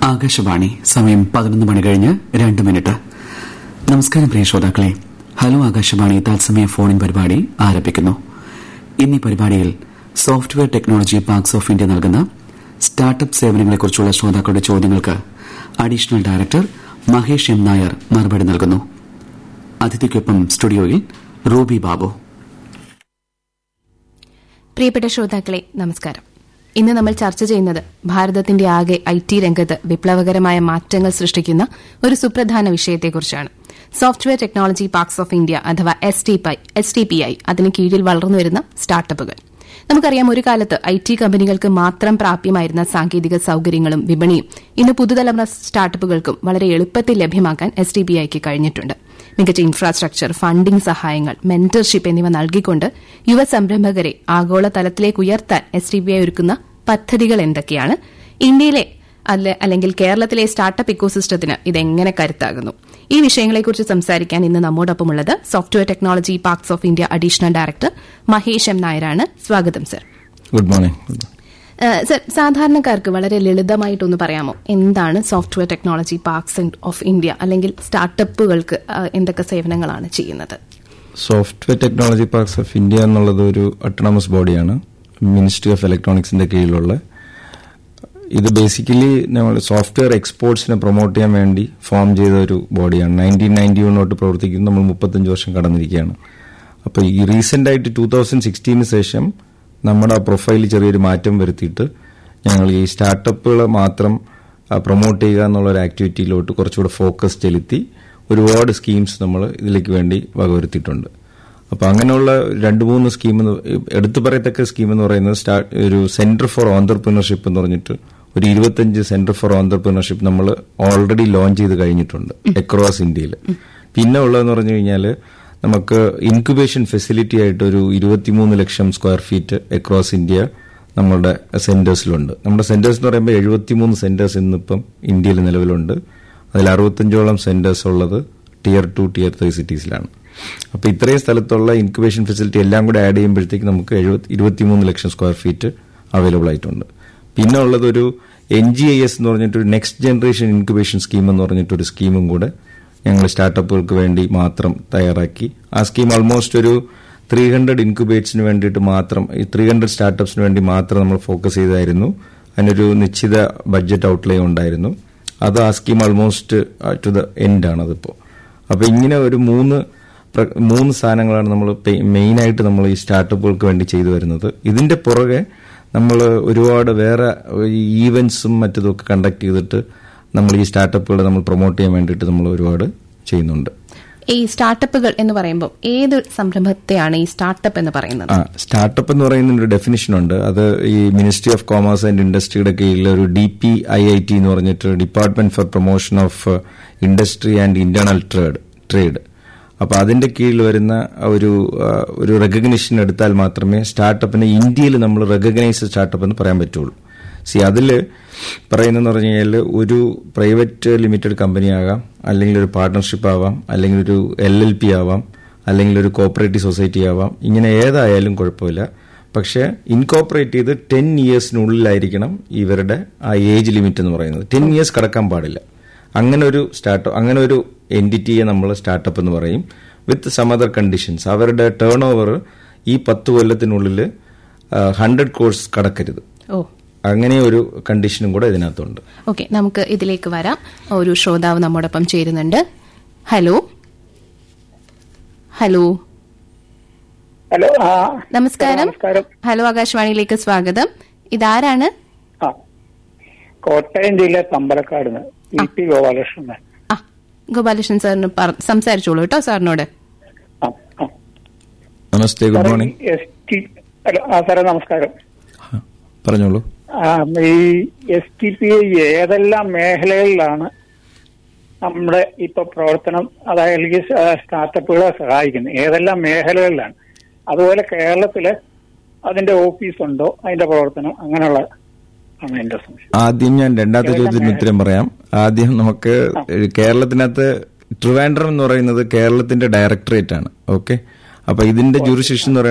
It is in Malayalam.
ആകാശവാണി സമയം പതിനൊന്ന് മണി കഴിഞ്ഞ് രണ്ട് മിനിറ്റ് നമസ്കാരം പ്രിയ ശ്രോതാക്കളെ ഹലോ ആകാശവാണി തത്സമയ ഫോണിൻ പരിപാടി ആരംഭിക്കുന്നു ഇന്നീ പരിപാടിയിൽ software technology parks of India നൽകുന്ന സ്റ്റാർട്ടപ്പ് സേവനങ്ങളെക്കുറിച്ചുള്ള ശ്രോതാക്കളുടെ ചോദ്യങ്ങൾക്ക് additional director Mahesh M Nair മറുപടി നൽകുന്നു അതിഥിക്കൊപ്പം സ്റ്റുഡിയോയിൽ റൂബി ബാബു പ്രിയപ്പെട്ട ശ്രോതാക്കളെ നമസ്കാരം ഇന്ന് നമ്മൾ ചർച്ച ചെയ്യുന്നത് ഭാരതത്തിന്റെ ആകെ ഐ ടി രംഗത്ത് വിപ്ലവകരമായ മാറ്റങ്ങൾ സൃഷ്ടിക്കുന്ന ഒരു സുപ്രധാന വിഷയത്തെക്കുറിച്ചാണ് software technology parks of India അഥവാ എസ് ടി പി ഐ അതിന് കീഴിൽ വളർന്നുവരുന്ന സ്റ്റാർട്ടപ്പുകൾ നമുക്കറിയാം ഒരു കാലത്ത് ഐ ടി കമ്പനികൾക്ക് മാത്രം പ്രാപ്യമായിരുന്ന സാങ്കേതിക സൌകര്യങ്ങളും വിപണിയും ഇന്ന് പുതുതലമുറ സ്റ്റാർട്ടപ്പുകൾക്കും വളരെ എളുപ്പത്തിൽ ലഭ്യമാക്കാൻ എസ് ടി പി ഐക്ക് കഴിഞ്ഞിട്ടുണ്ട് മികച്ച ഇൻഫ്രാസ്ട്രക്ചർ ഫണ്ടിംഗ് സഹായങ്ങൾ മെന്റർഷിപ്പ് എന്നിവ നൽകിക്കൊണ്ട് യുവ സംരംഭകരെ ആഗോള തലത്തിലേക്ക് ഉയർത്താൻ എസ് ടി ബി ഐ ഒരുക്കുന്ന പദ്ധതികൾ എന്തൊക്കെയാണ് ഇന്ത്യയിലെ അല്ലെങ്കിൽ കേരളത്തിലെ സ്റ്റാർട്ടപ്പ് ഇക്കോസിസ്റ്റത്തിന് ഇതെങ്ങനെ കരുത്താകുന്നു ഈ വിഷയങ്ങളെക്കുറിച്ച് സംസാരിക്കാൻ ഇന്ന് നമ്മോടൊപ്പമുള്ളത് software technology parks of India additional director Mahesh M നായരാണ് സ്വാഗതം സർ ഗുഡ് മോർണിംഗ് സർ സാധാരണക്കാർക്ക് വളരെ ലളിതമായിട്ടൊന്ന് പറയാമോ എന്താണ് software technology parks of India അല്ലെങ്കിൽ സ്റ്റാർട്ടപ്പുകൾക്ക് എന്തൊക്കെ സേവനങ്ങളാണ് ചെയ്യുന്നത് software technology parks of India എന്നുള്ളത് ഒരു അട്ടോണമസ് ബോഡിയാണ് മിനിസ്ട്രി ഓഫ് ഇലക്ട്രോണിക്സിന്റെ കീഴിലുള്ള ഇത് ബേസിക്കലി നമ്മൾ സോഫ്റ്റ്വെയർ എക്സ്പോർട്സിനെ പ്രൊമോട്ട് ചെയ്യാൻ വേണ്ടി ഫോം ചെയ്ത ഒരു ബോഡിയാണ് നയൻറ്റീൻ നയൻറ്റി വൺ തൊട്ട് പ്രവർത്തിക്കുന്നു നമ്മൾ മുപ്പത്തഞ്ച് വർഷം കടന്നിരിക്കുകയാണ് അപ്പോൾ ഈ റീസെന്റ് ആയിട്ട് ടൂ തൗസൻഡ് സിക്സ്റ്റീന് ശേഷം നമ്മുടെ ആ പ്രൊഫൈലിൽ ചെറിയൊരു മാറ്റം വരുത്തിയിട്ട് ഞങ്ങൾ ഈ സ്റ്റാർട്ടപ്പുകൾ മാത്രം പ്രൊമോട്ട് ചെയ്യുക എന്നുള്ള ഒരു ആക്ടിവിറ്റിയിലോട്ട് കുറച്ചുകൂടെ ഫോക്കസ് ചെലുത്തി ഒരുപാട് സ്കീംസ് നമ്മൾ ഇതിലേക്ക് വേണ്ടി വകവരുത്തിയിട്ടുണ്ട് അപ്പോൾ അങ്ങനെയുള്ള രണ്ട് മൂന്ന് സ്കീം എടുത്തു പറയത്തക്ക സ്കീം എന്ന് പറയുന്നത് ഒരു സെന്റർ ഫോർ ഓണ്ടർപ്രീനർഷിപ്പ് എന്ന് പറഞ്ഞിട്ട് ഒരു ഇരുപത്തഞ്ച് സെന്റർ ഫോർ ഓണ്ടർപ്രീനർഷിപ്പ് നമ്മൾ ഓൾറെഡി ലോഞ്ച് ചെയ്ത് കഴിഞ്ഞിട്ടുണ്ട് അക്രോസ് ഇന്ത്യയിൽ പിന്നെ ഉള്ളതെന്ന് പറഞ്ഞു കഴിഞ്ഞാൽ നമുക്ക് ഇൻക്യുബേഷൻ ഫെസിലിറ്റി ആയിട്ട് ഒരു ഇരുപത്തിമൂന്ന് lakh square feet across India നമ്മളുടെ സെന്റേഴ്സിലുണ്ട് നമ്മുടെ സെന്റേഴ്സ് എന്ന് പറയുമ്പോൾ എഴുപത്തിമൂന്ന് സെന്റേഴ്സ് ഇന്നിപ്പം ഇന്ത്യയിൽ നിലവിലുണ്ട് അതിൽ അറുപത്തഞ്ചോളം സെന്റേഴ്സ് ഉള്ളത് ടിയർ ടു ടിയർ ത്രീ സിറ്റീസിലാണ് അപ്പോൾ ഇത്രയും സ്ഥലത്തുള്ള ഇൻക്യുബേഷൻ ഫെസിലിറ്റി എല്ലാം കൂടെ ആഡ് ചെയ്യുമ്പോഴത്തേക്ക് നമുക്ക് ഇരുപത്തിമൂന്ന് ലക്ഷം സ്ക്വയർ ഫീറ്റ് അവൈലബിൾ ആയിട്ടുണ്ട് പിന്നെ ഉള്ളത് ഒരു എൻ ജി ഐ എസ് എന്ന് പറഞ്ഞിട്ട് ഒരു നെക്സ്റ്റ് ജനറേഷൻ ഇൻക്യുബേഷൻ സ്കീം എന്ന് പറഞ്ഞിട്ടൊരു സ്കീമും കൂടെ ഞങ്ങൾ സ്റ്റാർട്ടപ്പുകൾക്ക് വേണ്ടി മാത്രം തയ്യാറാക്കി ആ സ്കീം ഓൾമോസ്റ്റ് ഒരു ത്രീ ഹൺഡ്രഡ് ഇൻക്യുബേറ്റ്സിന് വേണ്ടിയിട്ട് മാത്രം ഈ ത്രീ ഹൺഡ്രഡ് സ്റ്റാർട്ടപ്സിന് വേണ്ടി മാത്രം നമ്മൾ ഫോക്കസ് ചെയ്തായിരുന്നു അതിനൊരു നിശ്ചിത ബഡ്ജറ്റ് ഔട്ട്ലേ ഉണ്ടായിരുന്നു അത് ആ scheme almost to the end ആണ് അതിപ്പോൾ അപ്പോൾ ഇങ്ങനെ ഒരു മൂന്ന് മൂന്ന് സാധനങ്ങളാണ് നമ്മൾ മെയിനായിട്ട് നമ്മൾ ഈ സ്റ്റാർട്ടപ്പുകൾക്ക് വേണ്ടി ചെയ്തു വരുന്നത് ഇതിന്റെ പുറകെ നമ്മൾ ഒരുപാട് വേറെ ഈവൻസും മറ്റതൊക്കെ കണ്ടക്ട് ചെയ്തിട്ട് നമ്മൾ ഈ സ്റ്റാർട്ടപ്പുകൾ നമ്മൾ പ്രൊമോട്ട് ചെയ്യാൻ വേണ്ടിയിട്ട് നമ്മൾ ഒരുപാട് ചെയ്യുന്നുണ്ട് ഈ സ്റ്റാർട്ടപ്പുകൾ എന്ന് പറയുമ്പോൾ ഏത് സംരംഭത്തെയാണ് ഈ സ്റ്റാർട്ടപ്പ് എന്ന് പറയുന്നത് ആ സ്റ്റാർട്ടപ്പ് എന്ന് പറയുന്ന ഒരു ഡെഫിനിഷൻ ഉണ്ട് അത് ഈ മിനിസ്ട്രി ഓഫ് കോമേഴ്സ് ആൻഡ് ഇൻഡസ്ട്രിയുടെ കീഴിൽ ഒരു D P I I T എന്ന് പറഞ്ഞിട്ട് department for promotion of industry and internal trade trade അപ്പോൾ അതിന്റെ കീഴിൽ വരുന്ന ഒരു ഒരു റെക്കഗ്നിഷൻ എടുത്താൽ മാത്രമേ സ്റ്റാർട്ടപ്പിനെ ഇന്ത്യയിൽ നമ്മൾ റെക്കഗ്നൈസ് സ്റ്റാർട്ടപ്പ് എന്ന് പറയാൻ പറ്റുള്ളൂ സി അതിൽ പറയുന്നതെന്ന് പറഞ്ഞു കഴിഞ്ഞാൽ ഒരു പ്രൈവറ്റ് ലിമിറ്റഡ് കമ്പനി ആകാം അല്ലെങ്കിൽ ഒരു പാർട്ട്ണർഷിപ്പ് ആവാം അല്ലെങ്കിൽ ഒരു എൽ എൽ പി ആവാം അല്ലെങ്കിൽ ഒരു കോപ്പറേറ്റീവ് സൊസൈറ്റി ആവാം ഇങ്ങനെ ഏതായാലും കുഴപ്പമില്ല പക്ഷേ ഇൻകോപ്പറേറ്റ് ചെയ്ത് ടെൻ ഇയേഴ്സിനുള്ളിലായിരിക്കണം ഇവരുടെ ആ ഏജ് ലിമിറ്റ് എന്ന് പറയുന്നത് ടെൻ ഇയേഴ്സ് കടക്കാൻ പാടില്ല അങ്ങനെ ഒരു സ്റ്റാർട്ട് അങ്ങനെ ഒരു എൻറ്റിറ്റിയെ നമ്മൾ സ്റ്റാർട്ടപ്പ് എന്ന് പറയും വിത്ത് സം അതർ കണ്ടീഷൻസ് അവരുടെ ടേൺ ഓവർ ഈ പത്ത് കൊല്ലത്തിനുള്ളിൽ ഹൺഡ്രഡ് കോഴ്സ് കടക്കരുത് ഓ അങ്ങനെ ഒരു കണ്ടീഷനും കൂടെ ഇതിനകത്തുണ്ട് ഓക്കെ നമുക്ക് ഇതിലേക്ക് വരാം ഒരു ശ്രോതാവ് നമ്മോടൊപ്പം ചേരുന്നുണ്ട് ഹലോ ഹലോ ഹലോ ആ നമസ്കാരം നമസ്കാരം ഹലോ ആകാശവാണിയിലേക്ക് സ്വാഗതം ഇതാരാണ് ആ കോട്ടയം ജില്ല തമ്പലക്കാട് ഇ പി ഗോപാലകൃഷ്ണൻ ആ ഗോപാലകൃഷ്ണൻ സാറിന് പറ- സംസാരിച്ചോളൂ കേട്ടോ സാറിനോട് ആ ആ നമസ്തേ good morning S T hello ആ സാറേ നമസ്കാരം പറഞ്ഞോളൂ ആ ഈ എസ് ടി പി ഐ ഏതെല്ലാം മേഖലകളിലാണ് നമ്മുടെ ഇപ്പൊ പ്രവർത്തനം അതായത് സ്റ്റാർട്ടപ്പുകളെ സഹായിക്കുന്നത് ഏതെല്ലാം മേഖലകളിലാണ് അതുപോലെ കേരളത്തില് അതിന്റെ ഓഫീസുണ്ടോ അതിന്റെ പ്രവർത്തനം അങ്ങനെയുള്ള ആണ് എന്റെ സംശയം ആദ്യം ഞാൻ രണ്ടാമത്തെ ചോദ്യത്തിന് ഉത്തരം പറയാം ആദ്യം നമുക്ക് കേരളത്തിനകത്ത് ട്രിവാൻഡ്രം എന്ന് പറയുന്നത് കേരളത്തിന്റെ ഡയറക്ടറേറ്റ് ആണ് ഓക്കെ അപ്പൊ ഇതിന്റെ ജൂറിസ്ഡിക്ഷൻ എന്ന് പറയുന്നത്